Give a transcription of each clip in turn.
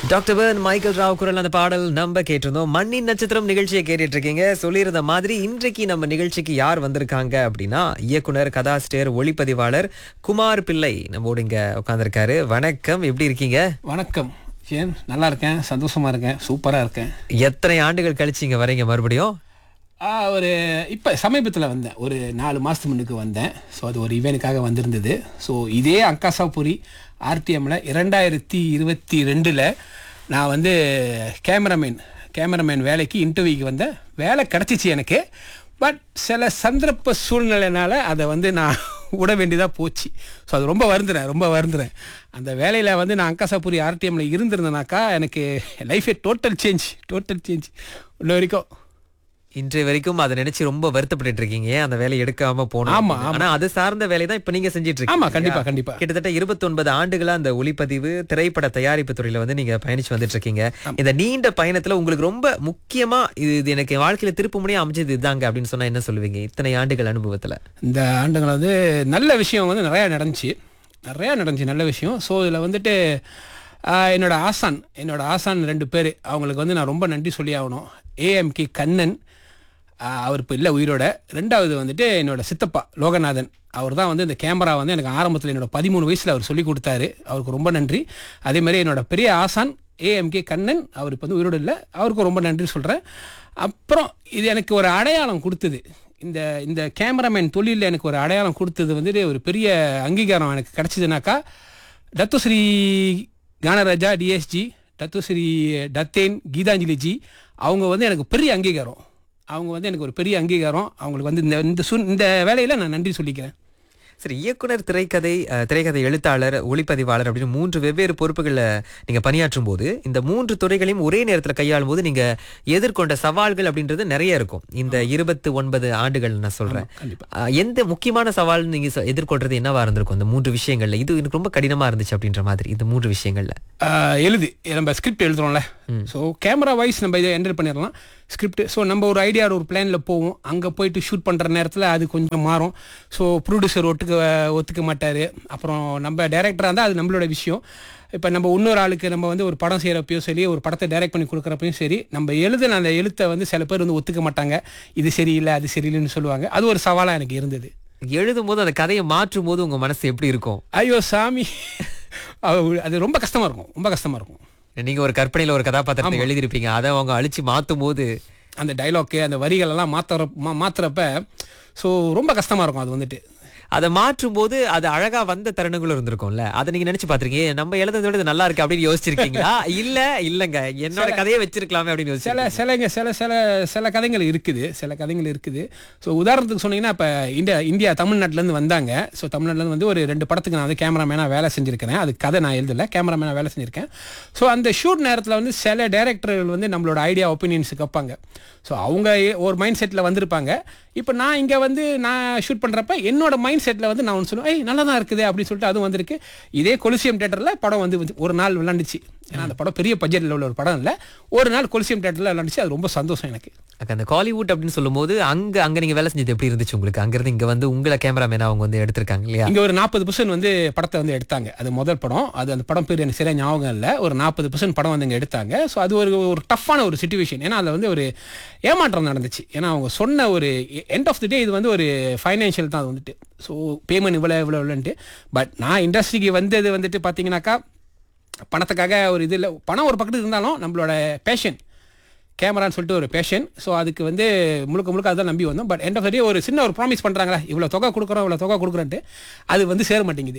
Doctor burn Michael Rao குரல் அந்த பாடல் நம்ம கேட்டிருந்தோம் மண்ணின் நட்சத்திரம் நிகழ்ச்சியை கேட்டுட்டு இருக்கீங்க சொல்லியிருந்த மாதிரி இன்றைக்கு நம்ம நிகழ்ச்சிக்கு யார் வந்திருக்காங்க அப்படின்னா இயக்குனர் கதாசிரியர் ஒளிப்பதிவாளர் குமார் பிள்ளை நம்மோடு இங்க உட்காந்துருக்காரு வணக்கம் எப்படி இருக்கீங்க வணக்கம் ஏன் நல்லா இருக்கேன் சந்தோஷமா இருக்கேன் சூப்பரா இருக்கேன் எத்தனை ஆண்டுகள் கழிச்சு இங்க வரீங்க மறுபடியும் ஆ, ஒரு இப்போ சமீபத்தில் வந்தேன் ஒரு நாலு மாதத்துக்கு முன்னுக்கு வந்தேன் ஸோ அது ஒரு ஈவெனுக்காக வந்திருந்தது ஸோ இதே அங்காசாபுரி ஆர்டிஎம்மில் இரண்டாயிரத்தி இருபத்தி ரெண்டில் நான் வந்து கேமராமேன் கேமராமேன் வேலைக்கு இன்டர்வியூக்கு வந்தேன் வேலை கிடச்சிச்சு எனக்கு பட் சில சந்தர்ப்ப சூழ்நிலைனால அதை வந்து நான் விட வேண்டியதாக போச்சு ஸோ அது ரொம்ப வருந்துறேன் ரொம்ப வருந்துறேன் அந்த வேலையில் வந்து நான் அங்காசாபுரி ஆர்டிஎம்மில் இருந்திருந்தேனாக்கா எனக்கு லைஃபே டோட்டல் சேஞ்ச் டோட்டல் சேஞ்ச் இன்ன வரைக்கும் இன்றைய வரைக்கும் அதை நினைச்சு ரொம்ப வருத்தப்பட்டு இருக்கீங்க ஏன் அந்த வேலையை எடுக்காம போனோம் ஆமா, ஆனா அது சார்ந்த வேலை தான் இப்ப நீங்க செஞ்சிட்டு இருக்கீங்க ஆமா கண்டிப்பா கண்டிப்பா கிட்டத்தட்ட 29 ஆண்டுகளா அந்த ஒளிப்பதிவு திரைப்பட தயாரிப்பு துறையில வந்து நீங்க பயணிச்சு வந்துட்டு இருக்கீங்க இந்த நீண்ட பயணத்துல உங்களுக்கு ரொம்ப முக்கியமா இது இது எனக்கு வாழ்க்கையில திருப்பு முனையா அமைஞ்சது இதுதாங்க அப்படின்னு சொன்னா என்ன சொல்லுவீங்க இத்தனை ஆண்டுகள் அனுபவத்துல இந்த ஆண்டுகள் வந்து நல்ல விஷயம் வந்து நிறையா நடந்துச்சு நிறையா நடந்துச்சு நல்ல விஷயம் ஸோ இதில் வந்துட்டு ஆஹ், என்னோட ஆசான் என்னோட ஆசான் ரெண்டு பேர் அவங்களுக்கு வந்து நான் ரொம்ப நன்றி சொல்லி ஆகணும் ஏஎம்கே கண்ணன் ஆஹ், அவர் இப்போ இல்லை உயிரோட ரெண்டாவது வந்துட்டு என்னோட சித்தப்பா லோகநாதன் அவர் தான் வந்து இந்த கேமரா வந்து எனக்கு ஆரம்பத்தில் என்னோட பதிமூணு வயசில் அவர் சொல்லி கொடுத்தாரு அவருக்கு ரொம்ப நன்றி அதே மாதிரி என்னோட பெரிய ஆசான் ஏஎம்கே கண்ணன் அவர் இப்போ வந்து உயிரோடு இல்லை அவருக்கும் ரொம்ப நன்றி சொல்கிறேன் அப்புறம் இது எனக்கு ஒரு அடையாளம் கொடுத்தது இந்த இந்த கேமராமேன் தொழிலில் எனக்கு ஒரு அடையாளம் கொடுத்தது வந்துட்டு ஒரு பெரிய அங்கீகாரம் எனக்கு கிடச்சிதுனாக்கா தத்துஸ்ரீ கானராஜா டிஎஸ்ஜி தத்துஸ்ரீ டத்தேன் கீதாஞ்சலி ஜி அவங்க வந்து எனக்கு பெரிய அங்கீகாரம் அவங்க வந்து எனக்கு ஒரு பெரிய அங்கீகாரம் அவங்களுக்கு வந்து இந்த இந்த சூ இந்த வேலையில் நான் நன்றி சொல்லிக்கிறேன் சரி இயக்குனர் திரைக்கதை அஹ், திரைக்கதை எழுத்தாளர் ஒளிப்பதிவாளர் அப்படின்னு மூன்று வெவ்வேறு பொறுப்புகளை நீங்க பணியாற்றும் போது இந்த மூன்று துறைகளையும் ஒரே நேரத்துல கையாளும் போது நீங்க எதிர்கொண்ட சவால்கள் அப்படின்றது நிறைய இருக்கும் இந்த இருபத்தி ஒன்பது ஆண்டுகள் நான் சொல்றேன் கண்டிப்பா. அஹ், எந்த முக்கியமான சவால் நீங்க ச- எதிர்கொள்றது என்னவா இருந்திருக்கும் இந்த மூன்று விஷயங்கள்ல இது எனக்கு ரொம்ப கடினமா இருந்துச்சு அப்படின்ற மாதிரி இந்த மூன்று விஷயங்கள்ல ஆஹ் எழுது நம்ம ஸ்கிரிப்ட் எழுதுறோம்ல ஸோ கேமரா வைஸ் நம்ம இதை என்டர் பண்ணிடலாம் ஸ்கிரிப்ட் ஸோ நம்ம ஒரு ஐடியா ஒரு பிளானில் போவோம் அங்கே போயிட்டு ஷூட் பண்ணுற நேரத்தில் அது கொஞ்சம் மாறும் ஸோ ப்ரொடியூசர் ஒட்டுக்க ஒத்துக்க மாட்டார் அப்புறம் நம்ம டைரக்டராக இருந்தால் அது நம்மளோட விஷயம் இப்போ நம்ம இன்னொரு ஆளுக்கு நம்ம வந்து ஒரு படம் செய்கிறப்பையும் சரி ஒரு படத்தை டைரக்ட் பண்ணி கொடுக்குறப்பையும் சரி நம்ம எழுதின அந்த எழுத்தை வந்து சில பேர் வந்து ஒத்துக்க மாட்டாங்க இது சரியில்லை அது சரியில்லைன்னு சொல்லுவாங்க அது ஒரு சவாலாக எனக்கு இருந்தது எழுதும் போது அந்த கதையை மாற்றும் போது உங்க மனசு எப்படி இருக்கும் ஐயோ சாமி அது- அது ரொம்ப கஷ்டமாக இருக்கும் ரொம்ப கஷ்டமாக இருக்கும் நீங்க ஒரு கற்பனையில ஒரு கதாபாத்திரத்தை எழுதியிருப்பீங்க அதை அவங்க அழிச்சு மாத்தும் போது அந்த டைலாக்கு அந்த வரிகள் எல்லாம் மாத்துற மா- மாத்துறப்ப ஸோ ரொம்ப கஷ்டமா இருக்கும் அது வந்துட்டு அதை மாற்றும் போது அது அழகா வந்த தருணங்களும் இருந்திருக்கும்ல அதை நீங்க நினைச்சு பாத்திருக்கீங்க நம்ம எழுதுறதோட இது நல்லா இருக்கு அப்படின்னு யோசிச்சிருக்கீங்களா இல்ல இல்லங்க என்னோட கதையை வச்சிருக்கலாமே அப்படின்னு யோசிச்சு சில சிலங்க சில சில சில கதைகள் இருக்குது சில கதைகள் இருக்குது ஸோ உதாரணத்துக்கு சொன்னீங்கன்னா இப்போ இந்தியா இந்தியா தமிழ்நாட்டிலேருந்து வந்தாங்க ஸோ தமிழ்நாட்டிலேருந்து வந்து ஒரு ரெண்டு படத்துக்கு நான் வந்து கேமராமேனாக வேலை செஞ்சுருக்கிறேன் அது கதை நான் எழுதல கேமராமேனாக வேலை செஞ்சுருக்கேன் ஸோ அந்த ஷூட் நேரத்தில் வந்து சில டைரக்டர்கள் வந்து நம்மளோட ஐடியா ஒப்பீனியன்ஸ் கேட்பாங்க ஸோ அவங்க ஏ- ஒரு மைண்ட் செட்டில் வந்திருப்பாங்க இப்போ நான் இங்கே வந்து நான் ஷூட் பண்ணுறப்ப என்னோட மைண்ட் செட்டில் வந்து நான் ஒன்று சொல்லுவேன் ஏய் நல்லா தான் இருக்குது அப்படின்னு சொல்லிட்டு அதுவும் வந்திருக்கு இதே கொலிசியம் தேட்டரில் படம் வந்து வந்து ஒரு நாள் விளாண்டுச்சு ஏன்னா அந்த படம் பெரிய பட்ஜெட்டில் உள்ள ஒரு படம் இல்லை ஒரு நாள் கொலிசியம் தேட்டரில் விளாண்டுச்சு அது ரொம்ப சந்தோஷம் எனக்கு அக்கா, அந்த காலிவுட் அப்படின்னு சொல்லும்போது அங்க அங்க நீங்க வேலை செஞ்சது எப்படி இருந்துச்சு உங்களுக்கு அங்க இருந்து இங்க வந்து உங்களை கேமராமேனா அவங்க வந்து எடுத்திருக்காங்க இல்லையா இங்கே ஒரு நாற்பது பர்சன்ட் வந்து படத்தை வந்து எடுத்தாங்க அது முதல் படம் அது அந்த படம் பேர் எனக்கு சரியா ஞாபகம் இல்லை ஒரு நாற்பது பர்சன்ட் படம் வந்து இங்கே எடுத்தாங்க ஸோ அது ஒரு ஒரு டஃப்பான ஒரு சுச்சுவேஷன் ஏன்னா அதில் வந்து ஒரு ஏமாற்றம் நடந்துச்சு ஏன்னா அவங்க சொன்ன ஒரு எண்ட் ஆஃப் தி டே இது வந்து ஒரு ஃபைனான்ஷியல் தான் அது வந்துட்டு ஸோ பேமெண்ட் இவ்வளோ இவ்வளோ இவ்வளோன்ட்டு பட் நான் இண்டஸ்ட்ரிக்கு வந்தது வந்துட்டு பார்த்தீங்கன்னாக்கா பணத்துக்காக ஒரு இது இல்லை பணம் ஒரு பக்கத்துக்கு இருந்தாலும் நம்மளோட பேஷன் கேமரான்னு சொல்லிட்டு ஒரு பேஷன் ஸோ அதுக்கு வந்து முழுக்க முழுக்க அதுதான் நம்பி வந்தோம் பட் எண்ட் ஆஃப் டே ஒரு சின்ன ஒரு ப்ராமிஸ் பண்ணுறாங்களா இவ்வளோ தொகை கொடுக்குறோம் இவ்வளோ தொகை கொடுக்குறேன்ட்டு அது வந்து சேர மாட்டேங்குது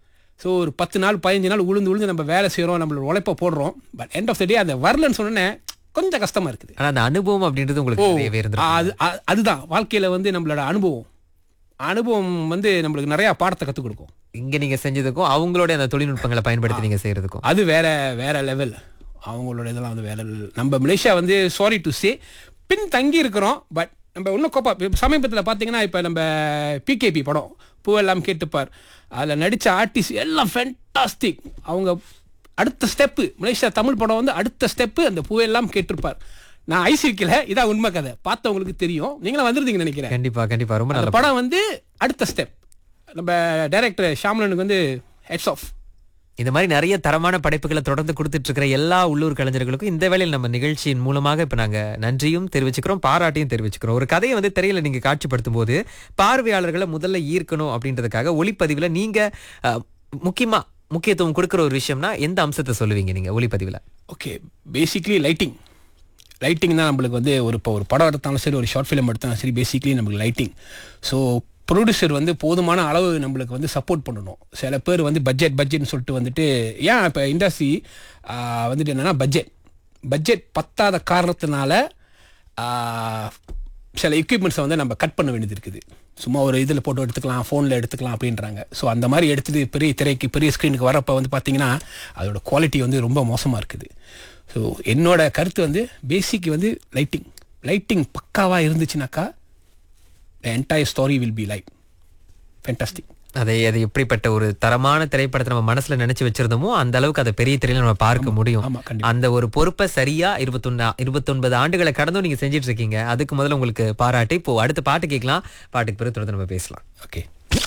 ஸோ ஒரு பத்து நாள் பதினஞ்சு நாள் உளுந்து உளுந்து நம்ம வேலை செய்கிறோம் நம்மளோட உழைப்பை போடுறோம் but end of the day அந்த வரலன்னு சொன்னோன்னே கொஞ்சம் கஷ்டமாக இருக்குது ஆனா அந்த அனுபவம் அப்படின்றது உங்களுக்கு நிறையவே இருந்திருக்கும் அது அ- அதுதான் வாழ்க்கையில் வந்து நம்மளோட அனுபவம் அனுபவம் வந்து நம்மளுக்கு நிறையா பாடத்தை கற்றுக் கொடுக்கும் இங்க நீங்க செஞ்சதுக்கும் அவங்களோட அந்த தொழில்நுட்பங்களை பயன்படுத்தி நீங்க செய்யறதுக்கும் அது வேற வேற லெவல் அவங்களோட இதெல்லாம் வந்து வேற level. நம்ம மலேசியா வந்து சாரி டு சே பின் தங்கி இருக்கிறோம் பட் நம்ம இன்னும் கோப்பா சமீபத்தில் பார்த்தீங்கன்னா இப்போ நம்ம பிகேபி படம் பூவெல்லாம் கேட்டுப்பார் அதில் நடித்த ஆர்டிஸ்ட் எல்லாம் ஃபென்டாஸ்டிக் அவங்க அடுத்த ஸ்டெப்பு மலேசியா தமிழ் படம் வந்து அடுத்த ஸ்டெப்பு அந்த பூவெல்லாம் கேட்டிருப்பார் நான் ஐசிக்கல இதான் உண்மை கதை பார்த்தவங்களுக்கு தெரியும் நீங்களும் வந்திருந்தீங்கன்னு நினைக்கிறேன் கண்டிப்பா கண்டிப்பா ரொம்ப அந்த நல்ல படம் வந்து அடுத்த ஸ்டெப் நம்ம டைரக்டர் ஷாம்லனுக்கு வந்து ஹெட்ஸ் ஆஃப் இந்த மாதிரி நிறைய தரமான படைப்புகளை தொடர்ந்து கொடுத்துட்டு இருக்கிற எல்லா உள்ளூர் கலைஞர்களுக்கும் இந்த வேளையில் நம்ம நிகழ்ச்சியின் மூலமாக இப்ப நாங்க நன்றியும் தெரிவிச்சுக்கிறோம் பாராட்டையும் தெரிவிச்சுக்கிறோம் ஒரு கதையை வந்து திரையில நீங்க காட்சிப்படுத்தும் போது பார்வையாளர்களை முதல்ல ஈர்க்கணும் அப்படின்றதுக்காக ஒளிப்பதிவுல நீங்க அஹ், முக்கியமா முக்கியத்துவம் கொடுக்கிற ஒரு விஷயம்னா எந்த அம்சத்தை சொல்லுவீங்க நீங்க ஒளிப்பதிவுல ஓகே பேசிக்லி லைட்டிங் லைட்டிங் தான் நம்மளுக்கு வந்து ஒரு இப்போ ஒரு படம் எடுத்தாலும் சரி ஒரு ஷார்ட் ஃபிலிம் எடுத்தாலும் சரி பேசிக்லி நம்மளுக்கு லைட்டிங் ஸோ ப்ரொடியூசர் வந்து போதுமான அளவு நம்மளுக்கு வந்து சப்போர்ட் பண்ணணும் சில பேர் வந்து பட்ஜெட் பட்ஜெட்னு சொல்லிட்டு வந்துட்டு ஏன் இப்போ இண்டஸ்ட்ரி வந்துட்டு என்னென்னா பட்ஜெட் பட்ஜெட் பத்தாத காரணத்தினால ஆஹ், சில எக்யூப்மெண்ட்ஸை வந்து நம்ம கட் பண்ண வேண்டியது இருக்குது சும்மா ஒரு இதில் போட்டோ எடுத்துக்கலாம் ஃபோனில் எடுத்துக்கலாம் அப்படின்றாங்க ஸோ அந்த மாதிரி எடுத்துட்டு பெரிய திரைக்கு பெரிய ஸ்க்ரீனுக்கு வரப்போ வந்து பார்த்தீங்கன்னா அதோட குவாலிட்டி வந்து ரொம்ப மோசமாக இருக்குது ஸோ என்னோட கருத்து வந்து பேசிக் வந்து லைட்டிங் லைட்டிங் பக்காவாக இருந்துச்சுனாக்கா the entire story will be light fantastic அதை அது எப்படிப்பட்ட ஒரு தரமான திரைப்படத்தை நம்ம மனசுல நினைச்சு வச்சிருந்தோமோ அந்த அளவுக்கு அதை பெரிய திரையில நம்ம பார்க்க முடியும் ஆமா, கண்டிப்பா. அந்த ஒரு பொறுப்பை சரியா இருபத்தொன்னு இருபத்தொன்பது ஆண்டுகளை கடந்தும் நீங்க செஞ்சிட்டு இருக்கீங்க அதுக்கு முதல்ல உங்களுக்கு பாராட்டு இப்போ அடுத்த பாட்டு கேட்கலாம் பாட்டுக்கு பிறகு தொடர்ந்து நம்ம பேசலாம் ஓகே